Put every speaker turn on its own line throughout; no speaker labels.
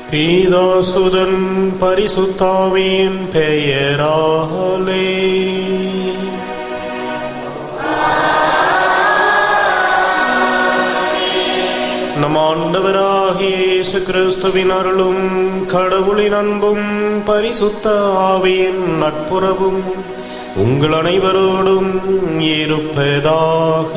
பீதாசுதன் பரிசுத்தாவின் பெயராலே நம் ஆண்டவராகிய இயேசு கிறிஸ்துவின் அருளும் கடவுளின் அன்பும் பரிசுத்த ஆவியின் நட்புறவும் உங்கள் அனைவரோடும் இருப்பதாக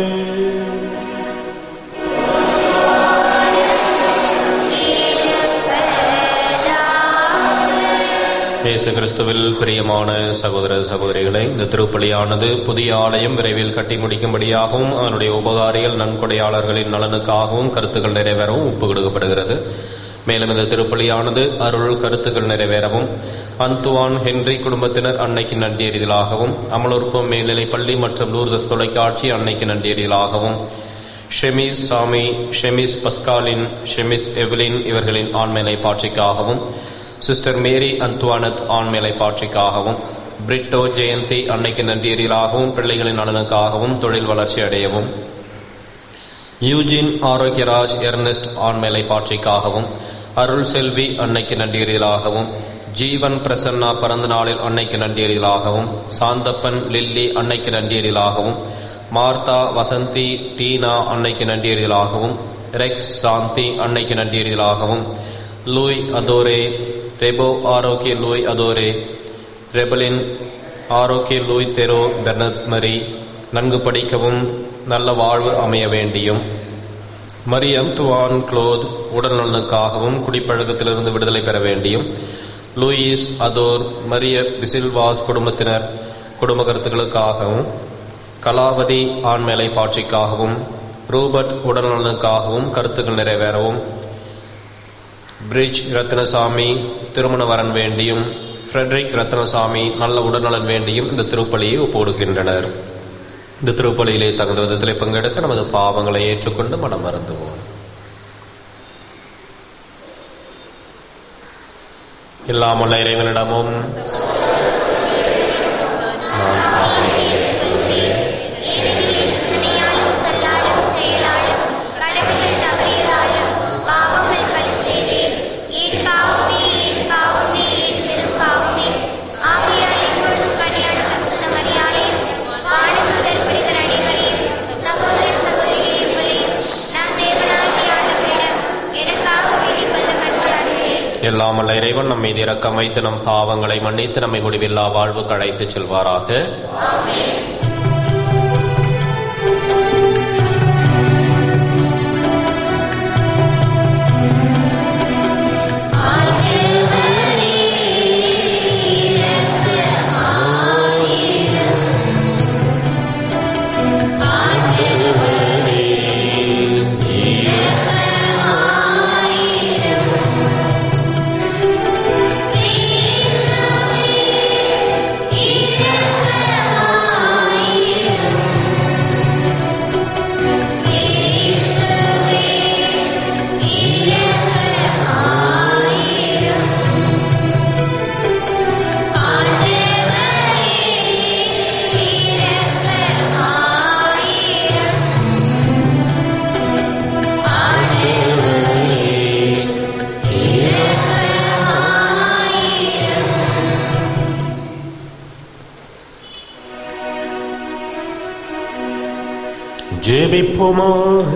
இயேசு கிறிஸ்துவில் பிரியமான சகோதர சகோதரிகளை இந்த திருப்பலியானது புதிய ஆலயம் விரைவில் கட்டி முடிக்கும்படியாகவும் அதனுடைய உபகாரிகள் நன்கொடையாளர்களின் நலனுக்காகவும் கருத்துக்கள் நிறைவேறவும் ஒப்பு கொடுக்கப்படுகிறது மேலும் இந்த திருப்பலியானது அருள் கருத்துக்கள் நிறைவேறவும் அந்துவான் ஹென்றி குடும்பத்தினர் அன்னைக்கு நன்றியறிதலாகவும் அமலோற்பம் மேல்நிலைப் பள்ளி மற்றும் லூர்தஸ் தொலைக்காட்சி அன்னைக்கு நன்றியறிதலாகவும் ஷெமிஸ் சாமி ஷெமிஸ் பஸ்காலின் ஷெமிஸ் எவ்லின் இவர்களின் ஆண்மையை பாட்சிக்காகவும் சிஸ்டர் மேரி அந்துவானத் ஆண்மையை பாட்சிக்காகவும் பிரிட்டோ ஜெயந்தி அன்னைக்கு நன்றியறியலாகவும் பிள்ளைகளின் நலனுக்காகவும் தொழில் வளர்ச்சி அடையவும் யூஜின் ஆரோக்கியராஜ் எர்னெஸ்ட் ஆண்மையை பாட்சிக்காகவும் அருள் செல்வி அன்னைக்கு நன்றியறியலாகவும் ஜீவன் பிரசன்னா பிறந்த நாளில் அன்னைக்கு நன்றியறியலாகவும் சாந்தப்பன் லில்லி அன்னைக்கு நன்றியறியலாகவும் மார்த்தா வசந்தி டீனா அன்னைக்கு நன்றியறிதலாகவும் ரெக்ஸ் சாந்தி அன்னைக்கு நன்றியறிதலாகவும் லூய் அதோரே ரெபோ ஆரோக்கிய லூய் அதோரே ரெபலின் ஆரோக்கிய லூய் தெரோ பெர்னத் மரி நன்கு படிக்கவும் நல்ல வாழ்வு அமைய வேண்டியும் மரியம் துவான் குளோத் உடல் நலனுக்காகவும் குடிப்பழக்கத்திலிருந்து விடுதலை பெற வேண்டியும் லூயிஸ் அதோர் மரிய பிசில்வாஸ் குடும்பத்தினர் குடும்ப கருத்துக்களுக்காகவும் கலாவதி ஆண்மேலை பாட்சிக்காகவும் ரூபர்ட் உடல்நலனுக்காகவும் கருத்துக்கள் நிறைவேறவும் பிரிட்ஜ் ரத்னசாமி திருமண வரன் வேண்டியும் ஃப்ரெட்ரிக் ரத்னசாமி நல்ல உடல்நலன் வேண்டியும் இந்த திருப்பலியை ஒப்புக்கொடுக்கின்றனர் இந்த திருப்பலியிலே தகுந்த விதத்திலே பங்கெடுக்க நமது பாவங்களை ஏற்றுக்கொண்டு மனம் மறந்துவோம் இல்லாமல் இறைவனிடமும் நான் பாவம் செய்திருக்கிறேன்.
சிந்தனையாலும் சொல்லாலும் செயலாலும் கடமைகள் தவறியதாலும் பாவங்கள் பல செய்தேன் என் பாவமே என் பாவமே என் பெரும் பாவமே ஆகையால் எப்பொழுதும் கனியான பிரசன்ன மரியாதையும் வானதூதர் புனிதர் அனைவரையும் சகோதர சகோதரிகளையும் உங்களையும் நம் தேவனாகிய ஆண்டவரிடம் எனக்காக வேண்டிக் கொள்ள மன்றாடுகிறேன்
எல்லாம் வல்ல இறைவன் நம் மீது இரக்கம் வைத்து நம் பாவங்களை மன்னித்து நம்மை முடிவில்லா வாழ்வுக்கு அழைத்துச் செல்வாராக
ஜெபிப்போமாக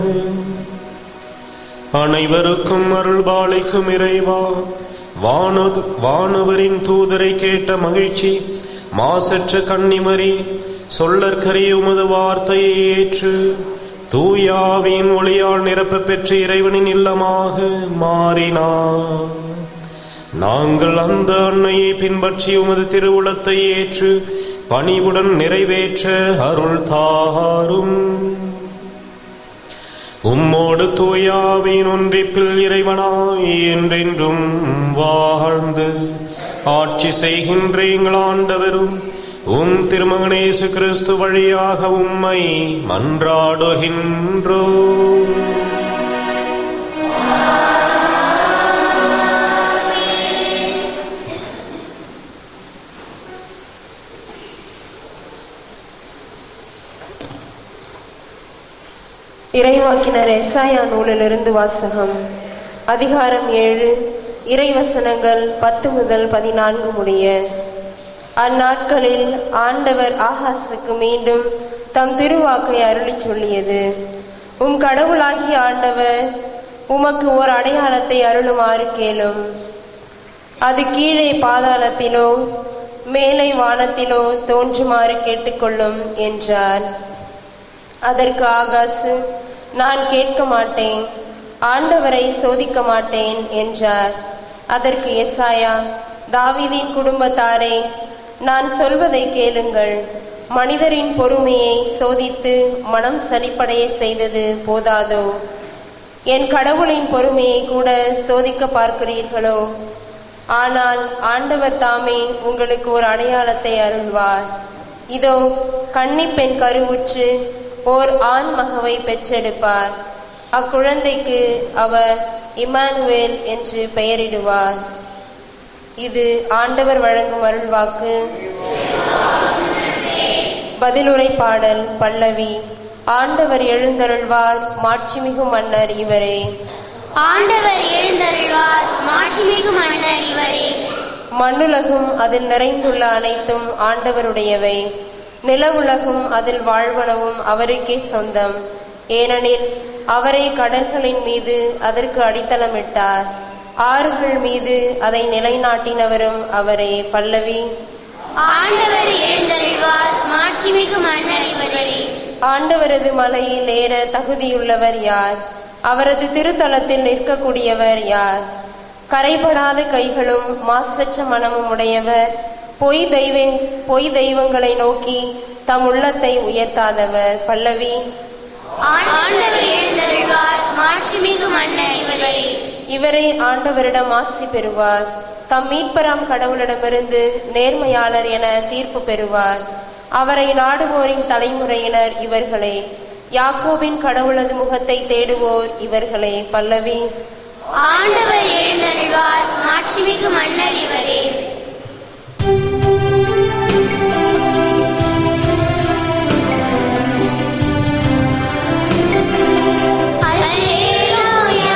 அனைவருக்கும் அருள்பாலிக்கும் இறைவா வானது வானவரின் தூதரை கேட்ட மகிழ்ச்சி மாசற்ற கன்னிமரி சொல்லற்கரிய உமது வார்த்தையை ஏற்று தூயாவின் ஒளியால் நிரப்ப பெற்ற இறைவனின் இல்லமாக மாறினார் நாங்கள் அந்த அன்னையை பின்பற்றி உமது திருவுளத்தை ஏற்று பணிவுடன் நிறைவேற்ற அருள் தாரும் உம்மோடு தூயாவின் ஒன்றிப்பில் இறைவனாய் என்றென்றும் வாழ்ந்து ஆட்சி செய்கின்ற எங்கள் ஆண்டவரும் உம் திருமகனேசு கிறிஸ்து வழியாக உம்மை மன்றாடுகின்றோ
இறைவாக்கினர் எஸ்ஐயா நூலிலிருந்து வாசகம் அதிகாரம் ஏழு இறைவசனங்கள் பத்து முதல் பதினான்கு முடிய அந்நாட்களில் ஆண்டவர் ஆகாசுக்கு மீண்டும் தம் திருவாக்கை அருளிச் சொல்லியது உம் கடவுளாகிய ஆண்டவர் உமக்கு ஓர் அடையாளத்தை அருளுமாறு கேளும் அது கீழே பாதாளத்திலோ மேலே வானத்திலோ தோன்றுமாறு கேட்டுக்கொள்ளும் என்றார் அதற்கு ஆகாசு நான் கேட்க மாட்டேன் ஆண்டவரை சோதிக்க மாட்டேன் என்றார் அதற்கு எசாயா தாவீதின் குடும்பத்தாரே நான் சொல்வதை கேளுங்கள் மனிதரின் பொறுமையை சோதித்து மனம் சலிப்படைய செய்தது போதாதோ என் கடவுளின் பொறுமையை கூட சோதிக்க பார்க்கிறீர்களோ ஆனால் ஆண்டவர் தாமே உங்களுக்கு ஒரு அடையாளத்தை அருள்வார் இதோ கன்னிப்பெண் கருவுற்று ஓர் ஆண் மகவை பெற்றெடுப்பார் அக்குழந்தைக்கு அவர் இமானுவேல் என்று பெயரிடுவார் இது ஆண்டவர் வழங்கும் அருள்வாக்கு பதிலுரை பாடல் பல்லவி ஆண்டவர் எழுந்தருள்வார் மாட்சிமிகு மன்னர் இவரே
ஆண்டவர் எழுந்தருள்வார் மாட்சிமிகு மன்னர் இவரே
மண்ணுலகும் அதில் நிறைந்துள்ள அனைத்தும் ஆண்டவருடையவை நிலவுலகும் அதில் வாழ்வனவும் அவருக்கே சொந்தம் ஏனெனில் அவரே கடல்களின் மீது அதற்கு அடித்தளமிட்டார் ஆறுகள் மீது அதை நிலைநாட்டினவரும் அவரே பல்லவி
ஆண்டவர் எழுந்தருள்வார் மாட்சிமிகு மன்னர் இவரே
ஆண்டவரது மலையில் ஏற தகுதியுள்ளவர் யார் அவரது திருத்தலத்தில் நிற்கக்கூடியவர் யார் கரைபடாத கைகளும் மாசற்ற மனமும் உடையவர் பொய் தெய்வ பொய் தெய்வங்களை நோக்கி தம் உள்ளத்தை உயர்த்தாதவர் பல்லவி
ஆண்டவர் எழுந்தருள்வார் மாட்சிமிகு மன்னர் இவரே
இவரே ஆண்டவரிடம் ஆசி பெறுவார் தம் மீட்பராம் கடவுளிடமிருந்து நேர்மையாளர் என தீர்ப்பு பெறுவார் அவரை நாடுவோரின் தலைமுறையினர் இவர்களே யாக்கோபின் கடவுளது முகத்தை தேடுவோர் இவர்களே பல்லவி
ஆண்டவர் எழுந்தருள்வார் மாட்சிமிகு மன்னர் இவரே அல்லேலூயா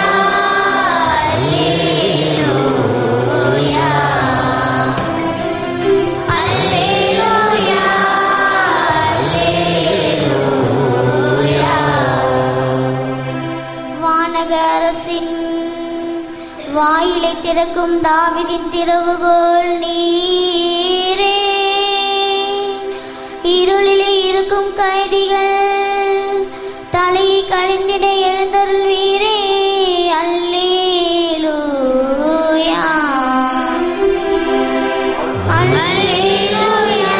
அல்லேலூயா அல்லேலூயா
வானக அரசின் வாயிலை திறக்கும் தாவிதின் திறவுகோல் நீரே இருளிலே இருக்கும் கைதிகள் தலையை கழிந்திட எழுந்தருள் வீரே அல்லேலூயா அல்லேலூயா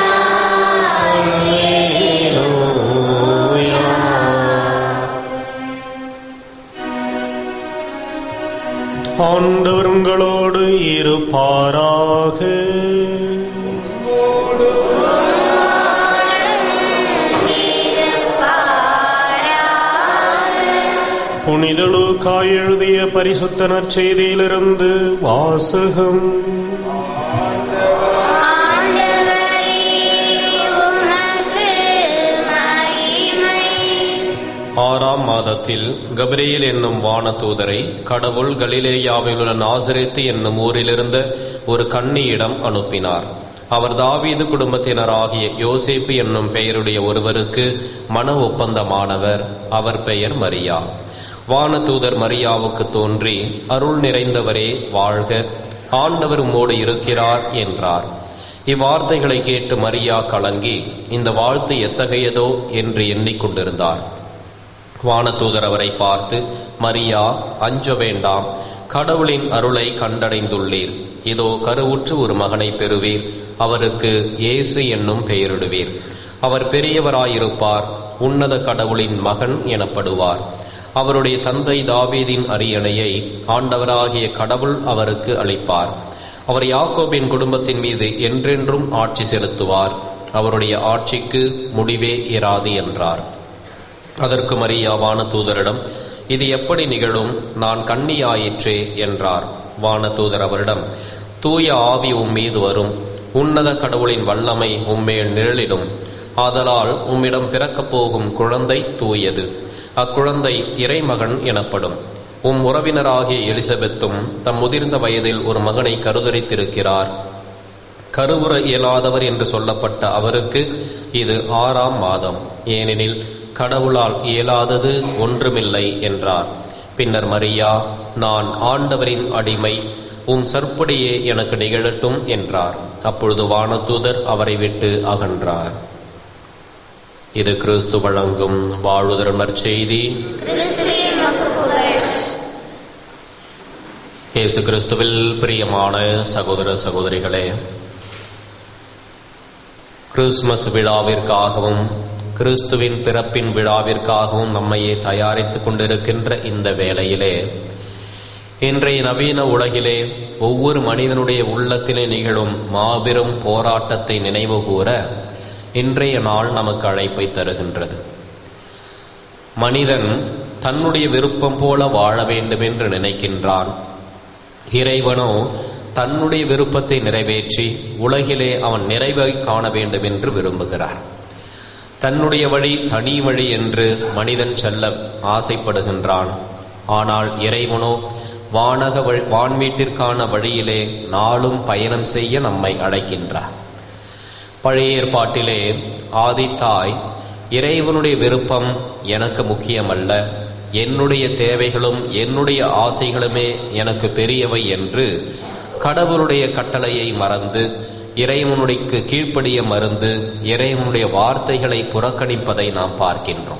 ஆண்டவர் உங்களோடு இருப்பாராக புனிதலுக்காய் எழுதிய பரிசுத்த நற்செய்தியிலிருந்து வாசகம்
ஆண்டவரே உமக்கு மகிமை
ஆறாம் மாதத்தில் கபிரியேல் என்னும் வானதூதரை கடவுள் கலிலேயாவில் உள்ள நாசரேத்து என்னும் ஊரிலிருந்த ஒரு கன்னியிடம் அனுப்பினார் அவர் தாவீது குடும்பத்தினராகிய யோசேப்பு என்னும் பெயருடைய ஒருவருக்கு மன ஒப்பந்தமானவர் அவர் பெயர் மரியா வானதூதர் மரியாவுக்கு தோன்றி அருள் நிறைந்தவரே வாழ்க ஆண்டவர் உம்மோடு இருக்கிறார் என்றார் இவ்வார்த்தைகளை கேட்டு மரியா கலங்கி இந்த வாழ்த்து எத்தகையதோ என்று எண்ணிக்கொண்டிருந்தார் வானதூதர் அவரை பார்த்து மரியா அஞ்ச வேண்டாம் கடவுளின் அருளை கண்டடைந்துள்ளீர் இதோ கருவுற்று ஒரு மகனை பெறுவீர் அவருக்கு இயேசு என்னும் பெயரிடுவீர் அவர் பெரியவராயிருப்பார் உன்னத கடவுளின் மகன் எனப்படுவார் அவருடைய தந்தை தாவீதின் அரியணையை ஆண்டவராகிய கடவுள் அவருக்கு அளிப்பார் அவர் யாக்கோபின் குடும்பத்தின் மீது என்றென்றும் ஆட்சி செலுத்துவார் அவருடைய ஆட்சிக்கு முடிவே இராது என்றார் அதற்கு மரியா வானதூதரிடம் இது எப்படி நிகழும் நான் கன்னியாயிற்றே என்றார் வானதூதர் அவரிடம் தூய ஆவி உம்மீது வரும் உன்னத கடவுளின் வல்லமை உம்மேல் நிழலிடும் ஆதலால் உம்மிடம் பிறக்கப் போகும் குழந்தை தூயது அக்குழந்தை இறைமகன் எனப்படும் உம் உறவினராகிய எலிசபெத்தும் தம் முதிர்ந்த வயதில் ஒரு மகனை கருதரித்திருக்கிறார் கருவுற இயலாதவர் என்று சொல்லப்பட்ட அவருக்கு இது ஆறாம் மாதம் ஏனெனில் கடவுளால் இயலாதது ஒன்றுமில்லை என்றார் பின்னர் மரியா நான் ஆண்டவரின் அடிமை உம் சற்படியே எனக்கு நிகழட்டும் என்றார் அப்பொழுது வானதூதர் அவரை விட்டு அகன்றார் இது கிறிஸ்து வழங்கும் வாழ்வுதர் நற்செய்தி
கிறிஸ்துவே உமக்கு புகழ்
இயேசு கிறிஸ்துவில் பிரியமான சகோதர சகோதரிகளே கிறிஸ்துமஸ் விழாவிற்காகவும் கிறிஸ்துவின் பிறப்பின் விழாவிற்காகவும் நம்மையே தயாரித்துக் கொண்டிருக்கின்ற இந்த வேளையிலே இன்றைய நவீன உலகிலே ஒவ்வொரு மனிதனுடைய உள்ளத்திலே நிகழும் மாபெரும் போராட்டத்தை நினைவு கூற இன்றைய நாள் நமக்கு அழைப்பை தருகின்றது மனிதன் தன்னுடைய விருப்பம் போல வாழ வேண்டும் என்று நினைக்கின்றான் இறைவனோ தன்னுடைய விருப்பத்தை நிறைவேற்றி உலகிலே அவன் நிறைவை காண வேண்டும் என்று விரும்புகிறார் தன்னுடைய வழி தனி வழி என்று மனிதன் செல்ல ஆசைப்படுகின்றான் ஆனால் இறைவனோ வானக வழி வான்வீட்டிற்கான வழியிலே நாளும் பயணம் செய்ய நம்மை அழைக்கின்றார் பழைய ஏற்பாட்டிலே ஆதித்தாய் இறைவனுடைய விருப்பம் எனக்கு முக்கியமல்ல என்னுடைய தேவைகளும் என்னுடைய ஆசைகளுமே எனக்கு பெரியவை என்று கடவுளுடைய கட்டளையை மறந்து இறைவனுடைய கீழ்ப்படிய மருந்து இறைவனுடைய வார்த்தைகளை புறக்கணிப்பதை நாம் பார்க்கின்றோம்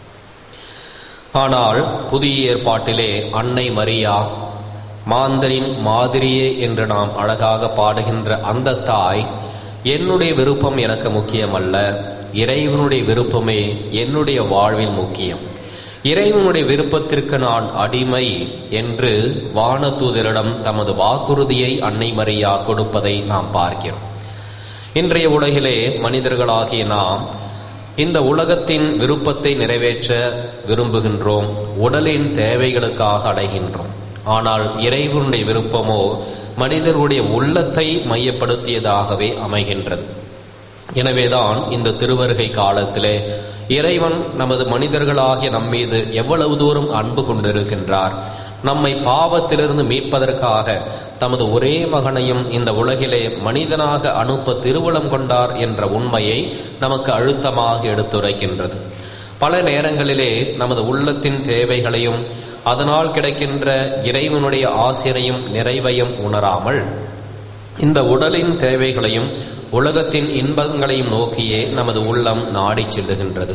ஆனால் புதிய ஏற்பாட்டிலே அன்னை மரியா மாந்தரின் மாதிரியே என்று நாம் அழகாக பாடுகின்ற அந்த தாய் என்னுடைய விருப்பம் எனக்கு முக்கியமல்ல இறைவனுடைய விருப்பமே என்னுடைய வாழ்வில் முக்கியம் இறைவனுடைய விருப்பத்திற்கு நான் அடிமை என்று வானதூதரிடம் தமது வாக்குறுதியை அன்னை மரியா கொடுப்பதை நாம் பார்க்கிறோம் இன்றைய உலகிலே மனிதர்களாகிய நாம் இந்த உலகத்தின் விருப்பத்தை நிறைவேற்ற விரும்புகின்றோம் உடலின் தேவைகளுக்காக அடைகின்றோம் ஆனால் இறைவனுடைய விருப்பமோ மனிதர்களுடைய உள்ளத்தை மையப்படுத்தியதாகவே அமைகின்றது எனவேதான் இந்த திருவருகை காலத்திலே இறைவன் நமது மனிதர்களாகிய நம்மீது எவ்வளவு தூரம் அன்பு கொண்டிருக்கின்றார் நம்மை பாவத்திலிருந்து மீட்பதற்காக தமது ஒரே மகனையும் இந்த உலகிலே மனிதனாக அனுப்ப திருவுளம் கொண்டார் என்ற உண்மையை நமக்கு அழுத்தமாக எடுத்துரைக்கின்றது பல நேரங்களிலே நமது உள்ளத்தின் தேவைகளையும் அதனால் கிடைக்கின்ற இறைவனுடைய ஆசிரையும் நிறைவையும் உணராமல் இந்த உடலின் தேவைகளையும் உலகத்தின் இன்பங்களையும் நோக்கியே நமது உள்ளம் நாடிச் செல்லுகின்றது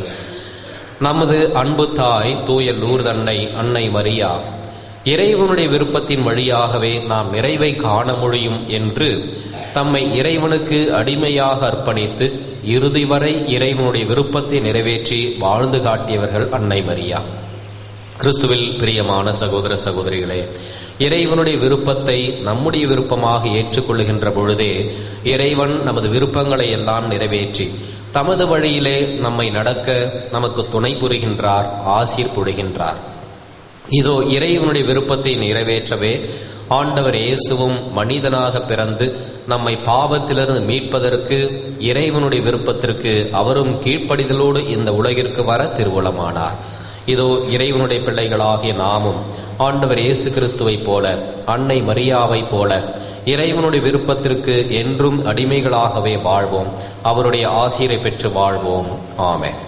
நமது அன்பு தாய் தூய லூர்தன்னை அன்னை மரியா இறைவனுடைய விருப்பத்தின் வழியாகவே நாம் நிறைவை காண முடியும் என்று தம்மை இறைவனுக்கு அடிமையாக அர்ப்பணித்து இறுதி வரை இறைவனுடைய விருப்பத்தை நிறைவேற்றி வாழ்ந்து காட்டியவர்கள் அன்னை மரியா கிறிஸ்துவில் பிரியமான சகோதர சகோதரிகளே இறைவனுடைய விருப்பத்தை நம்முடைய விருப்பமாக ஏற்றுக்கொள்ளுகின்ற பொழுதே இறைவன் நமது விருப்பங்களை எல்லாம் நிறைவேற்றி தமது வழியிலே நம்மை நடக்க நமக்கு துணை புரிகின்றார் ஆசீர் புரிகின்றார் இதோ இறைவனுடைய விருப்பத்தை நிறைவேற்றவே ஆண்டவர் இயேசுவும் மனிதனாக பிறந்து நம்மை பாவத்திலிருந்து மீட்பதற்கு இறைவனுடைய விருப்பத்திற்கு அவரும் கீழ்ப்படிதலோடு இந்த உலகிற்கு வர திருவுளமானார் இதோ இறைவனுடைய பிள்ளைகளாகிய நாமும் ஆண்டவர் இயேசு கிறிஸ்துவைப் போல அன்னை மரியாவைப் போல இறைவனுடைய விருப்பத்திற்கு என்றும் அடிமைகளாகவே வாழ்வோம் அவருடைய ஆசிரை பெற்று வாழ்வோம் ஆமென்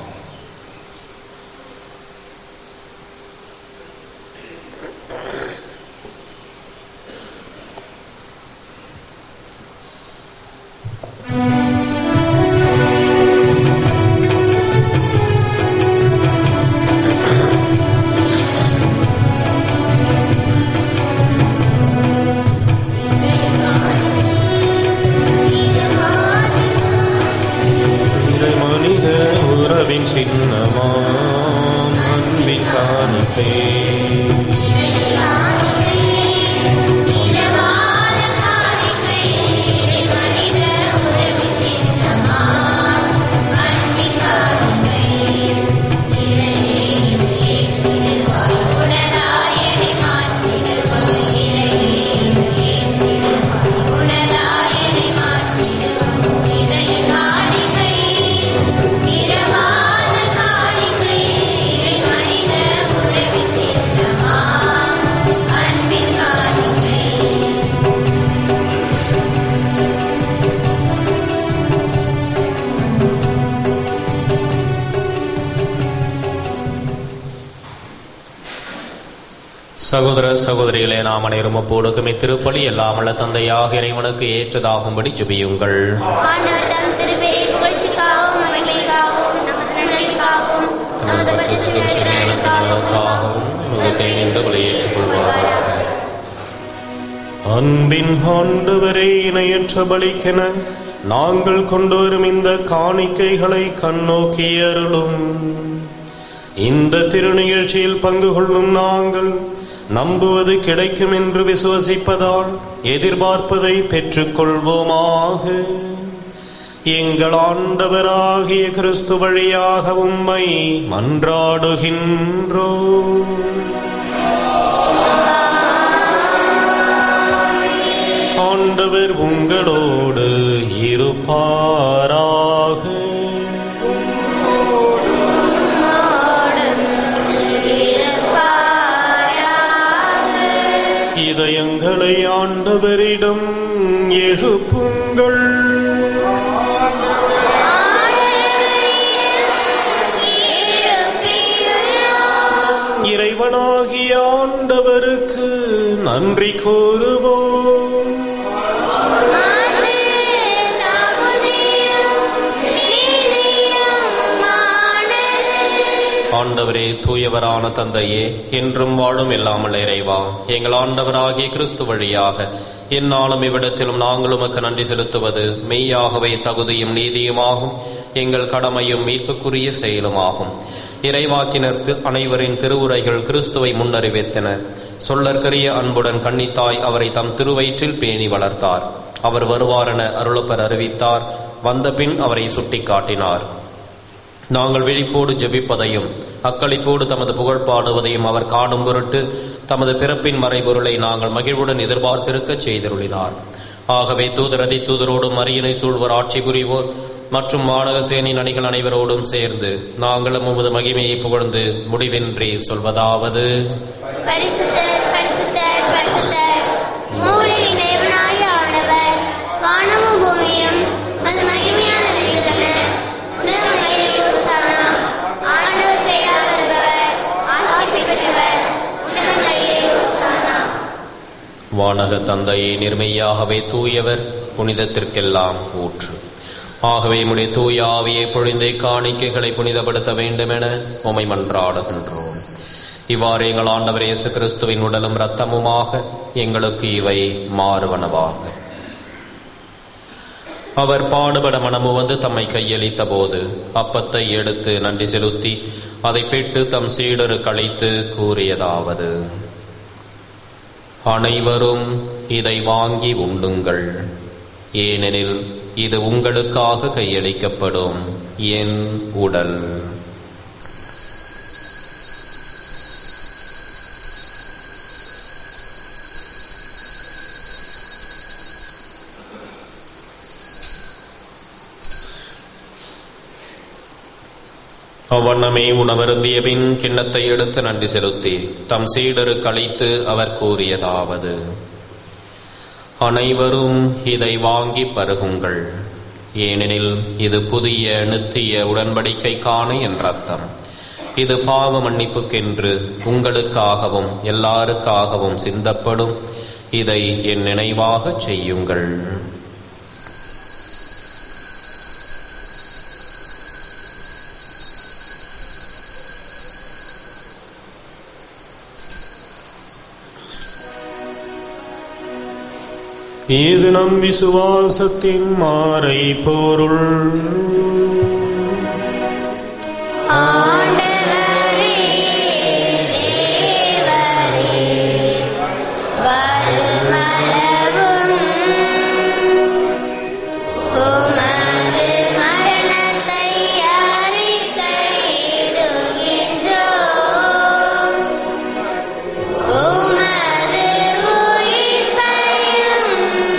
இறை மனித உறவின்
சகோதர சகோதரிகளே நாம் அனைவரும் அப்போடுக்குமே திருப்பலி எல்லாமல்ல தந்தையாக இறைவனுக்கு ஏற்றதாகும்படி ஜெபியுங்கள்
ஆண்டவர் தம் திருப்பெரிய புகழ்ச்சிக்காகவும் மகிமைக்காகவும் நமது நன்மைக்காகவும் நமது பரிசுத்த
திருச்சபைகளுக்காகவும் உங்கள் நின்று பலியேற்றுக் கொள்வாராக
அன்பின் ஆண்டவரே இணையற்ற பலிக்கென நாங்கள் கொண்டு வரும் இந்த காணிக்கைகளை கண்ணோக்கி அருளும் இந்த திருநிகழ்ச்சியில் பங்கு கொள்ளும் நாங்கள் நம்புவது கிடைக்கும் என்று விசுவசிப்பதால் எதிர்பார்ப்பதை பெற்றுக்கொள்வோமாக எங்கள் ஆண்டவராகிய கிறிஸ்து வழியாக உம்மை மன்றாடுகின்றோம் ஆண்டவர் உங்களோடு இருப்பாராக இதயங்களை ஆண்டவரிடம் எழுப்புங்கள் இறைவனாகிய ஆண்டவருக்கு நன்றி கூறுவோம்
ஆண்டவரே தூயவரான தந்தையே என்றும் வாழும் இல்லாமல் இறைவா எங்கள் ஆண்டவராகிய கிறிஸ்து வழியாக எந்நாளும் இவ்விடத்திலும் நாங்கள் உமக்கு நன்றி செலுத்துவது மெய்யாகவே தகுதியும் நீதியுமாகும் எங்கள் கடமையும் மீட்புக்குரிய செயலுமாகும் இறைவாக்கினர் தி- அனைவரின் திருவுரைகள் கிறிஸ்துவை முன்னறிவித்தன சொல்லற்கரிய அன்புடன் கன்னித்தாய் அவரை தம் திருவயிற்றில் பேணி வளர்த்தார் அவர் வருவாரென அருளப்பர் அறிவித்தார் வந்தபின் அவரை சுட்டிக்காட்டினார் நாங்கள் விழிப்போடு ஜெபிப்பதையும் அக்களிப்போடு தமது புகழ் பாடுவதையும் அவர் காணும் பொருட்டு தமது பிறப்பின் மறைபொருளை நாங்கள் மகிழ்வுடன் எதிர்பார்த்திருக்கச் செய்தருளினார் ஆகவே தூதரதி தூதரோடும் அரியணை சூழ்வர் ஆட்சி புரிவோர் மற்றும் வானகசேனின் அணிகள் அனைவரோடும் சேர்ந்து நாங்களும் உமது மகிமையை புகழ்ந்து முடிவின்றி சொல்வதாவது
பரிசுத்தர் பரிசுத்தர் பரிசுத்தர் மூலையின் தேவனாய ஆண்டவர் வானமும் பூமியும் மது மகிமையான இருக்கிறதன உணவங்களிலே யோசானா ஆண்டவர் பெயரால் வருபவர் ஆசி பெற்றவர் உணவங்களிலே யோசானா
வானக தந்தையை நிர்மையாகவே தூயவர் புனிதத்திற்கெல்லாம் ஊற்று ஆகவே உம்முடைய தூய ஆவியை பொழிந்தே காணிக்கைகளை புனிதப்படுத்த வேண்டுமென உமை மன்றாடுகின்றோம் இவ்வாறு எங்கள் ஆண்டவர் இயேசு கிறிஸ்துவின் உடலும் இரத்தமுமாக எங்களுக்கு இவை மாறுவனவாக அவர் பாடுபட மனமு வந்து தம்மை கையளித்த போது அப்பத்தை எடுத்து நன்றி செலுத்தி அதை பெற்று தம் சீடரு கழித்து கூறியதாவது அனைவரும் இதை வாங்கி உண்ணுங்கள் ஏனெனில் இது உங்களுக்காக கையளிக்கப்படும் என் உடல் அவ்வண்ணமே உணவருந்திய பின் கிண்ணத்தை எடுத்து நன்றி செலுத்தி தம் சீடரு கழித்து அவர் கூறியதாவது அனைவரும் இதை வாங்கி பருகுங்கள் ஏனெனில் இது புதிய நித்திய உடன்படிக்கைக்கான என்ற அர்த்தம் இது பாவ மன்னிப்புக்கென்று உங்களுக்காகவும் எல்லாருக்காகவும் சிந்தப்படும் இதை என் நினைவாகச் செய்யுங்கள்
இது நம் விசுவாசத்தின் மாறை பொருள்
ஆண்டவரே தேவரே வருமளவும் உமது மரணத்தை அறிக்கையிடுகின்றோம் உமது உயிர்ப்பையும்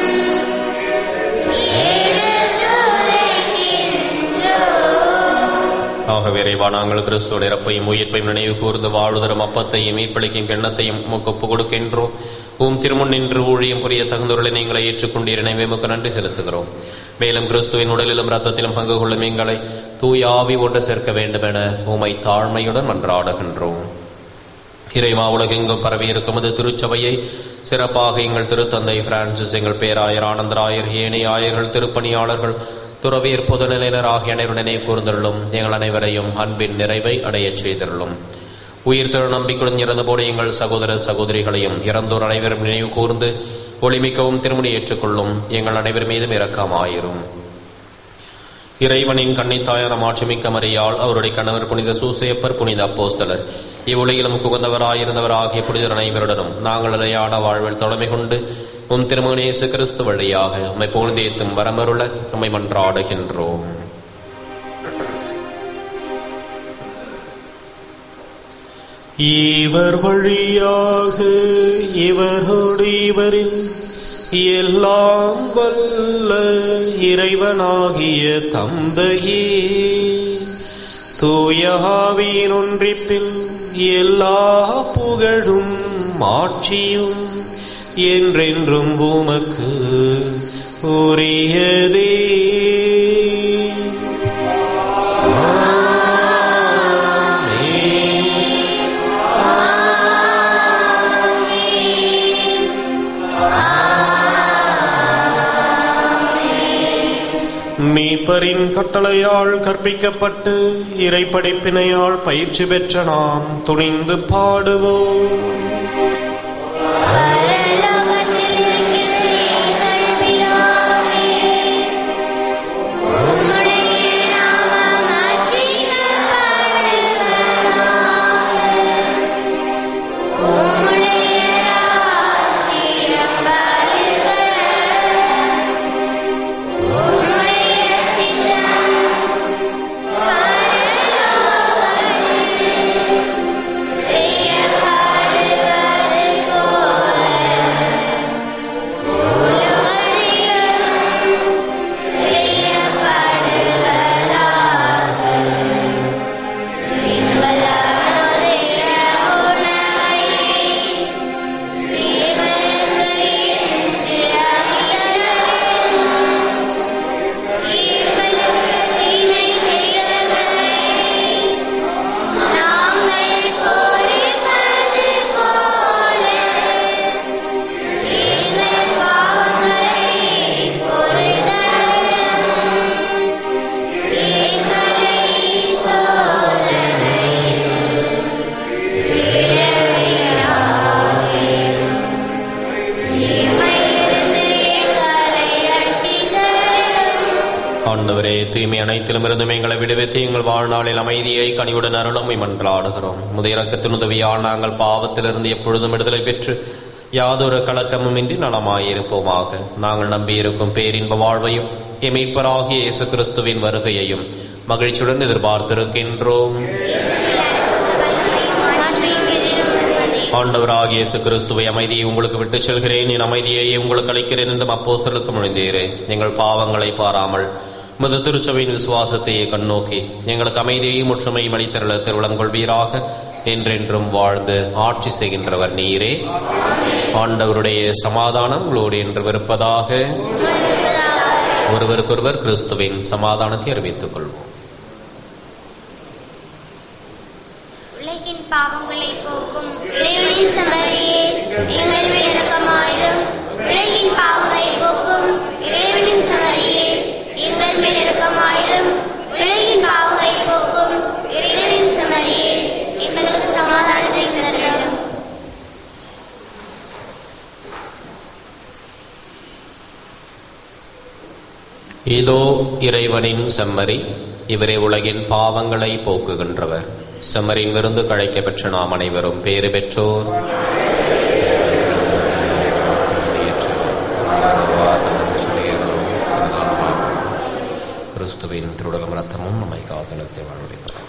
எடுத்துரைக்கின்றோம்
ஆகவே இறைவா நாங்கள் கிறிஸ்துவோட இறப்பையும் உயிர்ப்பையும் நினைவு கூர்ந்து வாழ்தரும் அப்பத்தையும் மீட்பளிக்கும் எண்ணத்தையும் உமக்கு ஒப்புக் கொடுக்கின்றோம் உம் திருமுன் நின்று ஊழியம் புரிய தகுந்தவர்களை நீங்களை ஏற்றுக்கொண்டீர் எனவே உமக்கு நன்றி செலுத்துகிறோம் மேலும் கிறிஸ்துவின் உடலிலும் ரத்தத்திலும் பங்கு கொள்ளும் எங்களை தூய ஆவி ஒன்று சேர்க்க வேண்டும் என உமை தாழ்மையுடன் மன்றாடுகின்றோம் இறைவா உலகெங்கும் பரவி இருக்கும் அது திருச்சபையை சிறப்பாக எங்கள் திருத்தந்தை பிரான்சிஸ் எங்கள் பேராயர் ஆனந்தராயர் ஏனைய ஆயர்கள் திருப்பணியாளர்கள் துறவியர் பொதுநிலையினர் ஆகிய அனைவருடனே கூர்ந்தருளும் எங்கள் அனைவரையும் அன்பின் நிறைவை அடையச் செய்தருளும் உயிர் திரு நம்பிக்கையுடன் இறந்தபோது எங்கள் சகோதர சகோதரிகளையும் இறந்தோர் அனைவரும் நினைவு கூர்ந்து ஒளிமிக்கவும் திருமணி ஏற்றுக்கொள்ளும் எங்கள் அனைவர் மீதும் இரக்கமாயிரும் இறைவனின் கன்னித்தாயான மாட்சிமிக்க மரியாள் அவருடைய கணவர் புனித சூசையப்பர் புனித அப்போஸ்தலர் இவ்வுலகிலும் குகந்தவராயிருந்தவர் ஆகிய புனிதர் அனைவருடனும் நாங்கள் அதையான வாழ்வில் தொடமை கொண்டு உம் திருமகனேசு கிறிஸ்து வழியாக உம்மை புகழ்ந்தேத்தும் வரமருள உம்மை மன்றாடுகின்றோம்
இவர் வழியாக இவரோடு இவரில் எல்லாம் வல்ல இறைவனாகிய தந்தையே தூயாவியின் ஒன்றிப்பில் எல்லா புகழும் மாட்சியும் என்றென்றும் உமக்கு உரியதே மீட்பரின் கட்டளையால் கற்பிக்கப்பட்டு இறைப்படைப்பினையால் பயிற்சி பெற்ற நாம் துணிந்து பாடுவோம்
பரலோகத்தில் இருக்கிற எங்கள் பிதாவே, உம்முடைய நாமம் அர்ச்சிக்கப்படுவதாக. உம்முடைய ராஜ்யம் வருக. உம்முடைய சித்தம் பரலோகத்தில் செய்யப்படுவது போல உலகத்திலும் செய்யப்படுவதாக. எங்கள் அனுதின உணவை எங்களுக்கு இன்று அளித்தருளும். எங்களுக்கு தீமை செய்தவர்களை நாங்கள் பொறுப்பது போல எங்கள் பாவங்களை பொறுத்தருளும். எங்களை சோதனையில் விழவிடாதேயும். தீமையிலிருந்து எங்களை ரட்சித்தருளும்.
ஆண்டவரே தூய்மை அனைத்திலும் இருந்தும் எங்களை விடுவித்து எங்கள் வாழ்நாளில் அமைதியை கனிவுடன் அருளும் மன்றாடுகிறோம் முதையிறக்கத்தின் உதவியால் நாங்கள் பாவத்திலிருந்து எப்பொழுதும் விடுதலை பெற்று யாதொரு கலக்கமும் இன்றி நலமாயிருப்போமாக நாங்கள் நம்பியிருக்கும் பேரின்ப வாழ்வையும் எமைப்பராகிய இயேசு கிறிஸ்துவின் வருகையையும் மகிழ்ச்சியுடன் எதிர்பார்த்திருக்கின்றோம் ஆண்டவராகிய இயேசு கிறிஸ்துவை அமைதியை உங்களுக்கு விட்டுச் செல்கிறேன் என் அமைதியை உங்களுக்கு அளிக்கிறேன் என்றும் அப்போஸ்தலருக்கு மொழிந்தீரே எங்கள் பாவங்களை பாராமல் மது திருச்சபையின் விசுவாசத்தையே கண்ணோக்கி எங்களுக்கு அமைதியையும் ஒற்றுமையும் அளித்தருள திருவிழம் கொள்வீராக என்றென்றும் வாழ்ந்து ஆட்சி செய்கின்றவர் நீரே ஆண்டவருடைய சமாதானம் உங்களோடு என்று இருப்பதாக ஒருவருக்கொருவர் கிறிஸ்துவின் சமாதானத்தை அறிவித்துக் கொள்வோம்
உலகின் பாவங்களை போக்கும் இறைவனின் சமரியே எங்கள் மேல் இரக்கமாயிரும் உலகின் பாவங்களை போக்கும் இறைவனின் சமரியே எங்கள் மேல் இரக்கமாயிரும் உலகின் பாவங்களை போக்கும் இறைவனின் சமரியே எங்களுக்கு சமாதானத்தை தரும்
இதோ இறைவனின் செம்மறி இவரே உலகின் பாவங்களை போக்குகின்றவர் செம்மறின் விருந்து கழைக்க பெற்ற நாம் அனைவரும் பேறு பெற்றோர் கிறிஸ்துவின் திருடலும் ரத்தமும் நம்மை காத்தலத்தை வாழ்வடைப்பது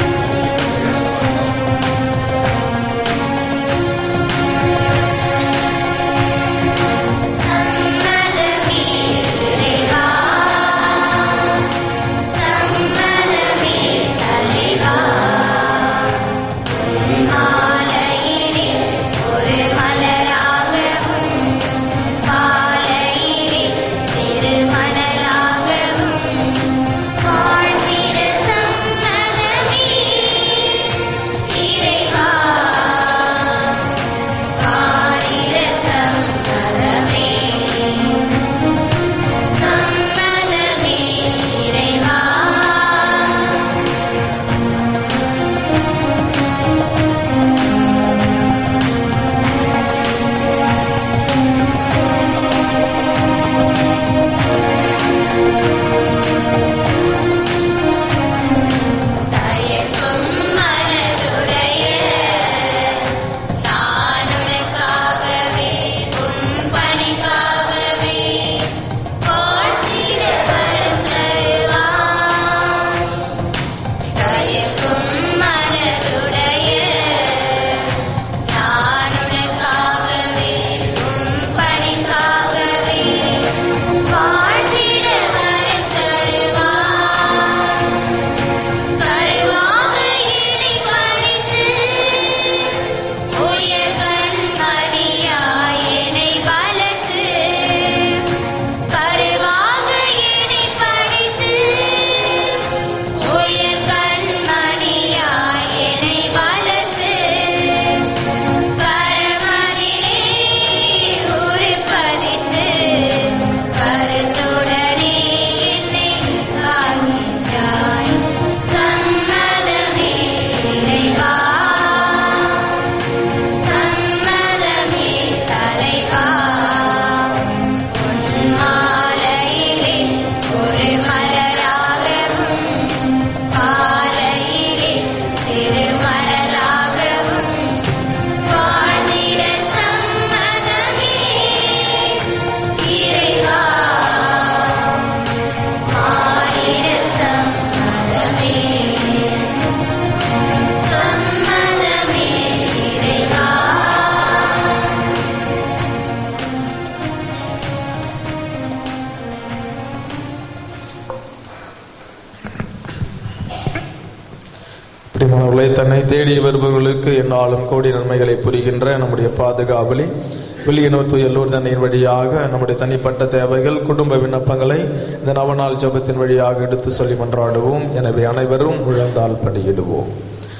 ஆ மயக்கும் மனதுடைய நான் உனக்காகவே உம் பணிக்காகவே வாழ்ந்திட வரம் தருவார் கருவாக என்னை படைத்து உயர் கண்மணியாய் என்னை வளர்த்து கருவாக என்னை படைத்து உயர் கண்மணியாய் என்னை வளர்த்து கரமலிலே உருப்பதித்து கருத்துடனே என்னை காக்கின்றாய் சம்மதமே இறைவா சம்மதமே தலைவா உன் மாலையிலே ஒரு மலராகவும் காலையிலே சிறு மணலாகவும் வாழ்ந்திட சம்மதமே இறைவா மாறிட சம்மதமே சம்மதமே இறைவா
பிரிமானவர்களை தன்னை தேடி வருபவர்களுக்கு என்னாலும் கோடி நன்மைகளை புரிகின்ற நம்முடைய பாதுகாவலி வெளியனூர் தூய எல்லோர் தண்ணியின் வழியாக நம்முடைய தனிப்பட்ட தேவைகள் குடும்ப விண்ணப்பங்களை இந்த நவநாள் ஜெபத்தின் வழியாக எடுத்து சொல்லி மன்றாடுவோம் எனவே அனைவரும் முழந்தால் படியிடுவோம்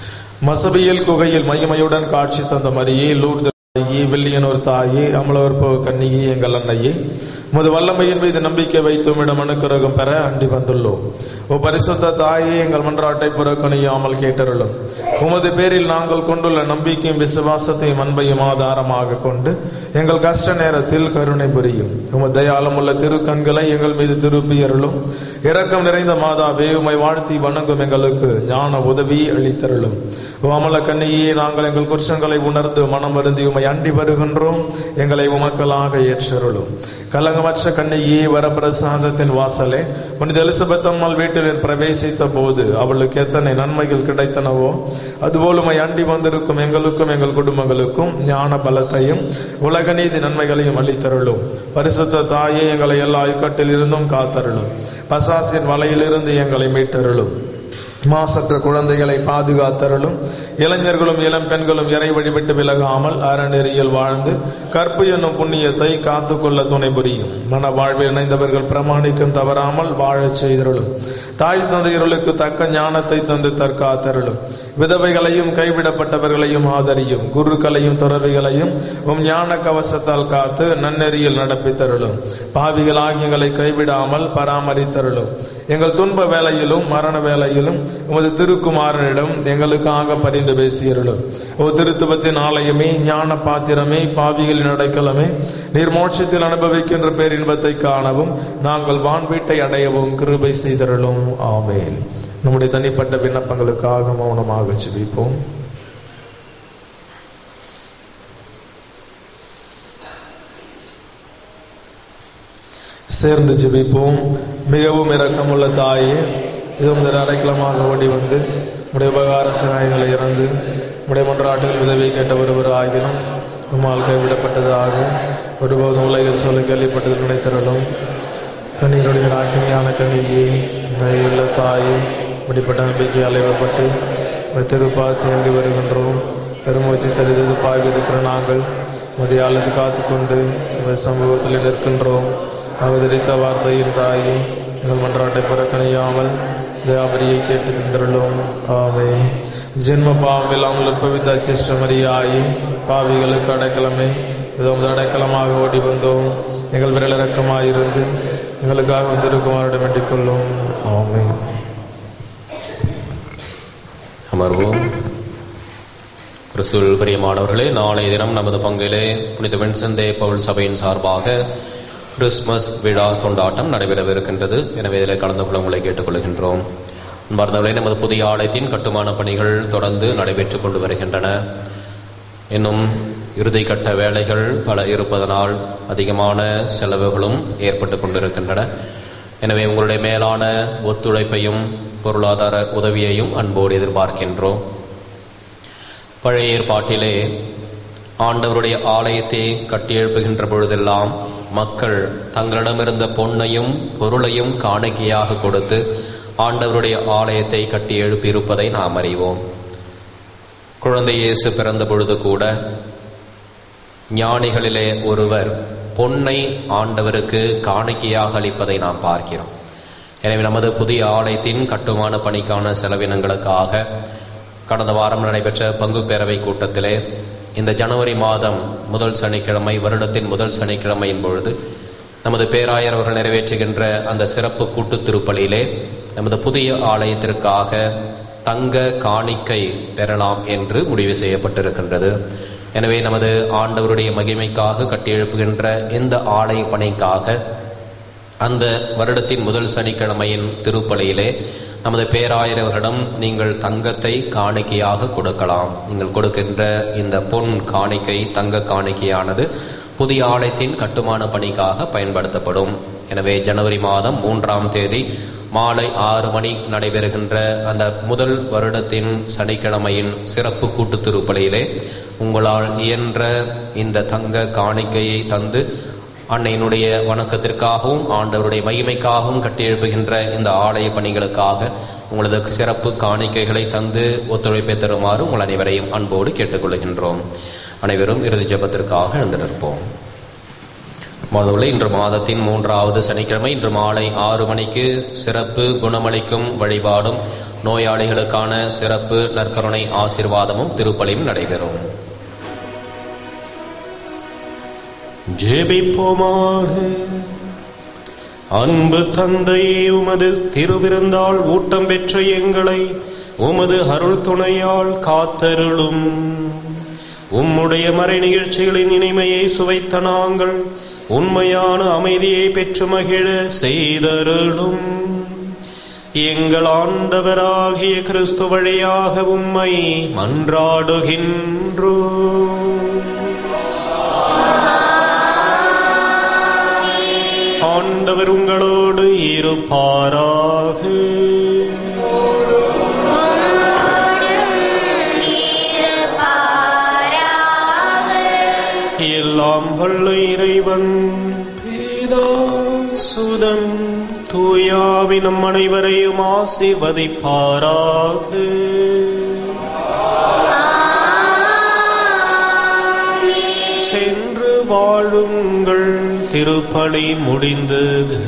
மசபியல் குகையில் மையமையுடன் காட்சி தந்த மரியே லூர்து தாயே வெள்ளியனூர் தாயே அமலவர்போ கன்னியே எங்கள் அன்னையே உமது வல்லமையின் மீது நம்பிக்கை வைத்து உம்மிடம் அனுக்கிரகம் பெற அண்டி வந்துள்ளோம் ஓ பரிசுத்த தாயே எங்கள் மன்றாட்டை புறக்கணியாமல் கேட்டருளும் உமது பேரில் நாங்கள் கொண்டுள்ள நம்பிக்கையும் விசுவாசத்தையும் அன்பையும் ஆதாரமாக கொண்டு எங்கள் கஷ்ட நேரத்தில் கருணை புரியும் உமது தயாளம் உள்ள திருக்கண்களை எங்கள் மீது திருப்பியருளும் இரக்கம் நிறைந்த மாதாவே உமை வாழ்த்தி வணங்கும் எங்களுக்கு ஞான உதவி அளித்தருளும் ஓ அமல கன்னியே நாங்கள் எங்கள் குற்றங்களை உணர்ந்து மனம் வருந்தி உமை அண்டி வருகின்றோம் எங்களை உமக்களாக ஏற்றருளும் கலங்கமற்ற கன்னியே வரப்பிரசாதத்தின் வாசலே புனித எலிசபெத் அம்மாள் வீட்டில் பிரவேசித்த போது அவளுக்கு எத்தனை நன்மைகள் கிடைத்தனவோ அதுபோல் உமை அண்டி வந்திருக்கும் எங்களுக்கும் எங்கள் குடும்பங்களுக்கும் ஞான பலத்தையும் உலக நீதி நன்மைகளையும் அளித்தருளும் பரிசுத்த தாயே எங்களை எல்லா இக்கட்டில் இருந்தும் காத்தருளும் பசாசின் வலையிலிருந்து எங்களை மீட்டருளும் மாசற்ற குழந்தைகளை பாதுகாத்தருளும் இளைஞர்களும் இளம் பெண்களும் இறை வழிவிட்டு விலகாமல் அறநெறியில் வாழ்ந்து கற்பு என்னும் புண்ணியத்தை காத்துக்கொள்ள துணை புரியும் மன வாழ்வில் இணைந்தவர்கள் பிரமாணிக்கும் தவறாமல் வாழச் செய்தருளும் தாய் தந்தையர்களுக்கு தக்க ஞானத்தை தந்து தற்காத்தருளும் விதவைகளையும் கைவிடப்பட்டவர்களையும் ஆதரியும் குருக்களையும் துறவிகளையும் உம் ஞான கவசத்தால் காத்து நன்னெறியில் நடப்பித்தருளும் பாவிகளாகி எங்களை கைவிடாமல் பராமரித்தருளும் எங்கள் துன்ப வேளையிலும் மரண வேளையிலும் உமது திருக்குமாரனிடம் எங்களுக்காக பரிந்து பேசியருளும் ஓ திருத்துவத்தின் ஆலயமே ஞான பாத்திரமே பாவிகளின் அடைக்கலமே நீர் மோட்சத்தில் அனுபவிக்கின்ற பேரின்பத்தை காணவும் நாங்கள் வான் வீட்டை அடையவும் கிருபை செய்தருளும் ஆமேன் நம்முடைய தனிப்பட்ட விண்ணப்பங்களுக்காக மௌனமாக ஜெபிப்போம் சேர்ந்து ஜெபிப்போம் மிகவும் இரக்கமுள்ள தாயே இது முதல் அடைக்கலமாக ஓடி வந்து உடைய உபகார சகாயங்களை இறந்து உடைய மன்றாட்டுகள் உதவி கேட்ட ஒருவர் ஆகினும் உம்மால் கைவிடப்பட்டதாக ஒருபோதும் உலகில் சொல்ல கேள்விப்பட்டது நினைத்தரலும் கண்ணீருடைய ராக்கினியான கண்ணியே தயவுள்ள தாயே இப்படிப்பட்ட நம்பிக்கை அலைவப்பட்டு திருப்பாத்தி அண்டி வருகின்றோம் பெருமூச்சு சரிதது பாய்வு இருக்கிற நாங்கள் மதியாளது காத்துக்கொண்டு இந்த சமூகத்தில் நிற்கின்றோம் அவதரித்த வார்த்தையின் தாயே எங்கள் மன்றாட்டை புறக்கணியாமல் தயாபரியை கேட்டு தந்திருள்ளோம் ஆமென் ஜென்ம பாவம் இல்லாமல் உற்பவித்த அச்சிஷ்டமரியாயி பாவிகளுக்கு அடைக்கலமே இதோ உமது அடைக்கலமாக ஓடி வந்தோம் எங்கள் விரலிறக்கமாயிருந்து எங்களுக்காக வந்திருக்குமாரிடம் வேண்டிக் கொள்ளும் ஆமென்
அமர்வோம் கிறிஸ்துவில் பிரியமானவர்களே நாளைய தினம் நமது பங்கிலே புனித வெண்சந்தே பவுல் சபையின் சார்பாக கிறிஸ்மஸ் விழா கொண்டாட்டம் நடைபெறவிருக்கின்றது எனவே இதில் கலந்து கொள்ள உங்களை கேட்டுக்கொள்கின்றோம் அன்பார்ந்தவர்களே நமது புதிய ஆலயத்தின் கட்டுமான பணிகள் தொடர்ந்து நடைபெற்றுக் கொண்டு வருகின்றன இன்னும் இறுதிக்கட்ட வேலைகள் பல இருப்பதனால் அதிகமான செலவுகளும் ஏற்பட்டு கொண்டிருக்கின்றன எனவே உங்களுடைய மேலான ஒத்துழைப்பையும் பொருளாதார உதவியையும் அன்போடு எதிர்பார்க்கின்றோம் பழைய ஏற்பாட்டிலே ஆண்டவருடைய ஆலயத்தை கட்டியெழுப்புகின்ற பொழுதெல்லாம் மக்கள் தங்களிடமிருந்த பொன்னையும் பொருளையும் காணிக்கையாக கொடுத்து ஆண்டவருடைய ஆலயத்தை கட்டி எழுப்பியிருப்பதை நாம் அறிவோம் குழந்தை இயேசு பிறந்த பொழுது கூட ஞானிகளிலே ஒருவர் பொன்னை ஆண்டவருக்கு காணிக்கையாக அளிப்பதை நாம் பார்க்கிறோம் எனவே நமது புதிய ஆலயத்தின் கட்டுமான பணிக்கான செலவினங்களுக்காக கடந்த வாரம் நடைபெற்ற பங்கு பேரவை கூட்டத்திலே இந்த ஜனவரி மாதம் முதல் சனிக்கிழமை வருடத்தின் முதல் சனிக்கிழமையின் பொழுது நமது பேராயர் அவர்கள் நிறைவேற்றுகின்ற அந்த சிறப்பு கூட்டு திருப்பலியிலே நமது புதிய ஆலயத்திற்காக தங்க காணிக்கை பெறலாம் என்று முடிவு செய்யப்பட்டிருக்கின்றது எனவே நமது ஆண்டவருடைய மகிமைக்காக கட்டியெழுப்புகின்ற இந்த ஆலய பணிக்காக அந்த வருடத்தின் முதல் சனிக்கிழமையின் திருப்பலியிலே நமது பேராயரவர்களிடம் நீங்கள் தங்கத்தை காணிக்கையாக கொடுக்கலாம் நீங்கள் கொடுக்கின்ற இந்த பொன் காணிக்கை தங்க காணிக்கையானது புதிய ஆலயத்தின் கட்டுமான பணிக்காக பயன்படுத்தப்படும் எனவே ஜனவரி மாதம் மூன்றாம் தேதி மாலை ஆறு மணி நடைபெறுகின்ற அந்த முதல் வருடத்தின் சனிக்கிழமையின் சிறப்பு கூட்டு திருப்பலியிலே உங்களால் இயன்ற இந்த தங்க காணிக்கையை தந்து அன்னையினுடைய வணக்கத்திற்காகவும் ஆண்டவருடைய மகிமைக்காகவும் கட்டியெழுப்புகின்ற இந்த ஆலய பணிகளுக்காக உங்களது சிறப்பு காணிக்கைகளை தந்து ஒத்துழைப்பை தருமாறு உங்கள் அனைவரையும் அன்போடு கேட்டுக்கொள்கின்றோம் அனைவரும் இறுதி ஜெபத்திற்காக எழுந்து நிற்போம் மாதவில்லை இன்று மாதத்தின் மூன்றாவது சனிக்கிழமை இன்று மாலை ஆறு மணிக்கு சிறப்பு குணமளிக்கும் வழிபாடும் நோயாளிகளுக்கான சிறப்பு நற்கருணை ஆசீர்வாதமும் திருப்பலியும் நடைபெறும்
ஜெபிப்போமாக அன்பு தந்தையே உமது திருவிருந்தால் ஊட்டம் பெற்ற எங்களை உமது அருள் துணையால் காத்தருளும் உம்முடைய மறை நிகழ்ச்சிகளின் இனிமையை சுவைத்த நாங்கள் உண்மையான அமைதியை பெற்று மகிழ செய்தருளும் எங்கள் ஆண்டவராகிய கிறிஸ்து வழியாக உம்மை மன்றாடுகின்றோம் ஆண்டவர் உங்களோடு இருப்பாராக எல்லாம் வல்ல இறைவன் பேதா சுதன் தூயாவி நம் அனைவரையும் ஆசிர்வதிப்பாராக சென்று வாழுங்கள் திருப்பலி முடிந்தது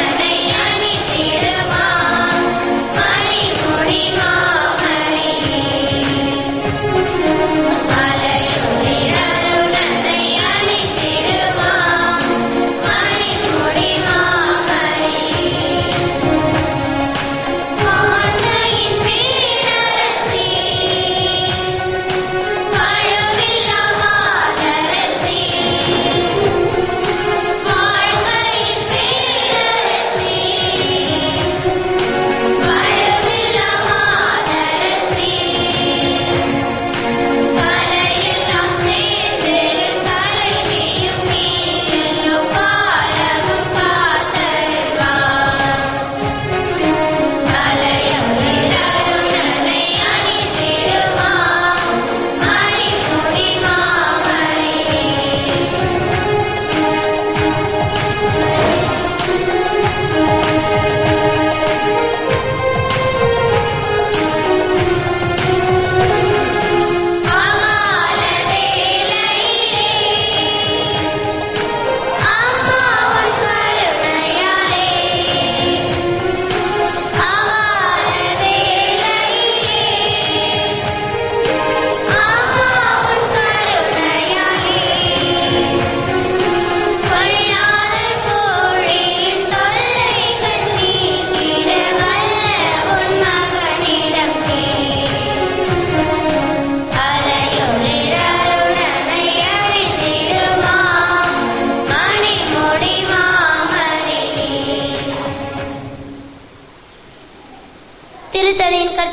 மணி மொழி மாமணி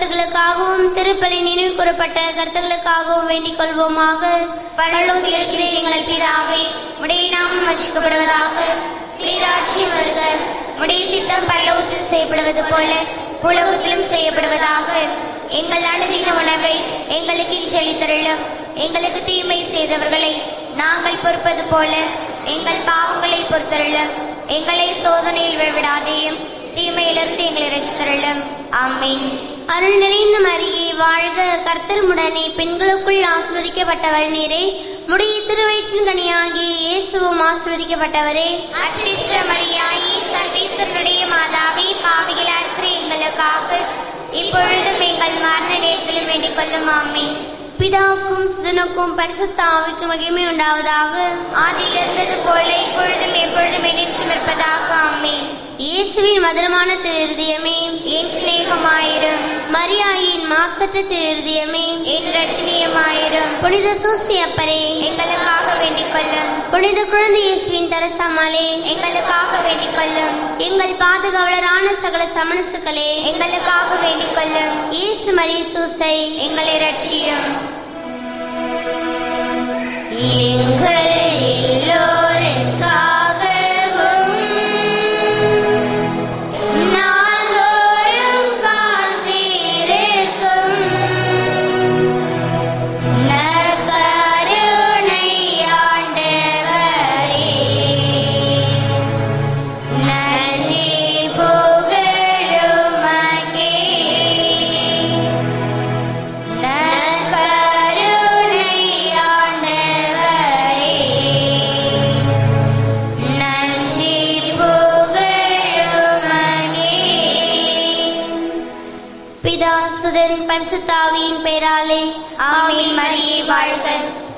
கருத்துக்களுக்காகவும் திருப்பலி நினைவு கூறப்பட்ட கருத்துக்களுக்காகவும் வேண்டிக் கொள்வோமாக பரலோகில் இருக்கிற எங்கள் பிதாவே உடைய நாமம் வசிக்கப்படுவதாக நீராட்சியம் வருக உடைய சித்தம் பரலோகத்தில் செய்யப்படுவது போல உலகத்திலும் செய்யப்படுவதாக எங்கள் அனுதின உணவை எங்களுக்கு செழித்தருளும் எங்களுக்கு தீமை செய்தவர்களை நாங்கள் பொறுப்பது போல எங்கள் பாவங்களை பொறுத்தருளும் எங்களை சோதனையில் விழவிடாதேயும் தீமையிலிருந்து எங்களை ரசித்தருளும் ஆமீன் அருள் நிறைந்த மரியே வாழ்க கர்த்தருமுடனே பெண்களுக்குள் ஆசிர்வதிக்கப்பட்டவள் நீரே முடிய திருவயிற்றின் கனியாகிய இயேசுவும் ஆசிர்வதிக்கப்பட்டவரே அச்சிஷ்ட மரியாயே சர்வேஸ்வரனுடைய மாதாவே பாவிகளா இருக்கிற எங்களுக்காக இப்பொழுதும் எங்கள் மரண நேரத்திலும் வேண்டிக் கொள்ளும் ஆமீன் பிதாவுக்கும் சுதனுக்கும் பரிசுத்த ஆவிக்கும் மகிமை உண்டாவதாக ஆதியில் இருந்தது போல இப்பொழுதும் எப்பொழுதும் என்றும் இருப்பதாக ஆமீன் இயேசுவின் மதுரமான திருதயமே என் சிநேகமாயிரும் மரியாயின் மாசற்ற திருதயமே என் ரட்சணியமாயிரும் புனித சூசி அப்பரே எங்களுக்காக வேண்டிக் கொள்ளும் புனித குழந்தை இயேசுவின் தரசமாலே எங்களுக்காக வேண்டிக் கொள்ளும் எங்கள் பாதுகாவலரான சகல சமணசுகளே எங்களுக்காக வேண்டிக் கொள்ளும் இயேசு மரி சூசை எங்களை ரட்சியும் எங்கள் எல்லோருக்காகவும் நாள்தோறும் காத்திருக்கும் நற்கருணை ஆண்டவரே, நன்றி புகழுமக்கே. நற்கருணை ஆண்டவரே, நன்றி புகழுமக்கே. பிதாசுதன் பரிசுத்தாவியின் பெயராலே ஆமீன் மரியே வாழ்க